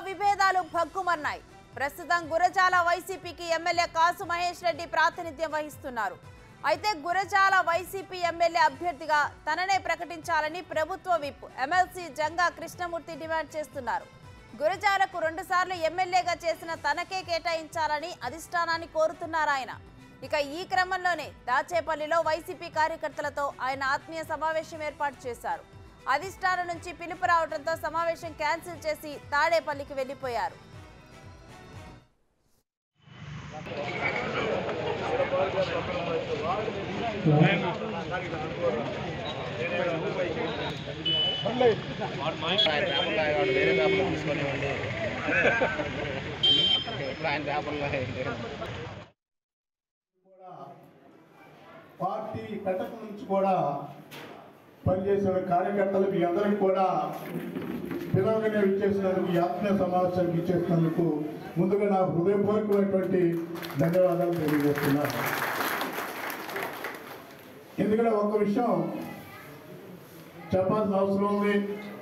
విభేదాలు భగ్గుమన్నాయి ప్రస్తుతం గురజాల వైసీపీకి ఎమ్మెల్యే కాసు మహేష్ రెడ్డి ప్రాతినిధ్యం వహిస్తున్నారు అయితే గురజాల వైసీపీ ఎమ్మెల్యే అభ్యర్థిగా తననే ప్రకటించాలని ప్రభుత్వ whip MLC Janga Krishnamurthy demand చేస్తున్నారు గురజాలకు రెండుసార్లు ఎమ్మెల్యేగా చేసిన తనకే కేటాయించాలని అధిష్టానాన్ని కోరుతున్నారు ఆయన ఇక ఈ క్రమంలోనే దాచేపల్లిలో వైసీపీ కార్యకర్తలతో ఆయన ఆత్మీయ సమావేశం ఏర్పాటు చేశారు అధిష్టానం నుంచి పిలుపు రావడంతో సమావేశం క్యాన్సిల్ చేసి తాడేపల్లికి వెళ్లిపోయారు ఆయన పేపర్లో వాడు వేరే పేపర్లో తీసుకొని ఇవ్వండి ఇప్పుడు ఆయన పేపర్లో పార్టీ పెట్టక నుంచి కూడా పనిచేసిన కార్యకర్తలు మీ అందరికి కూడా పిలవగానే ఇచ్చేసినందుకు ఈ ఆత్మీయ సమావేశానికి ఇచ్చేసినందుకు ముందుగా నా హృదయపూర్వకమైనటువంటి ధన్యవాదాలు తెలియజేస్తున్నాను ఎందుకంటే ఒక విషయం చెప్పాల్సిన అవసరం ఉంది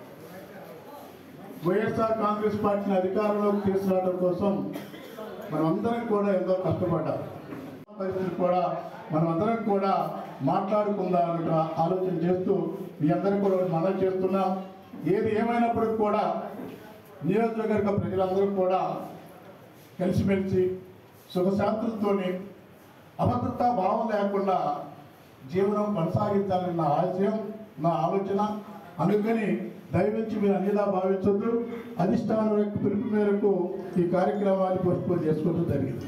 వైఎస్ఆర్ కాంగ్రెస్ పార్టీని అధికారంలోకి తీసుకురావడం కోసం మనమందరం కూడా ఎంతో కష్టపడ్డాం పరిస్థితి కూడా మనం అందరం కూడా మాట్లాడుకుందాం అన్న ఆలోచన చేస్తూ మీ అందరికీ కూడా మనం చేస్తున్నాం ఏది ఏమైనప్పటికీ కూడా నియోజకవర్గ ప్రజలందరూ కూడా కలిసిమెలిసి సుఖశాంతులతో అభద్రతా భావం లేకుండా జీవనం కొనసాగించాలని నా ఆశయం నా ఆలోచన అందుకని దయవించి మీరు అన్నిలా భావించొద్దు అధిష్టానం యొక్క పిలుపు మేరకు ఈ కార్యక్రమాన్ని పోస్ట్పోన్ చేసుకోవడం జరిగింది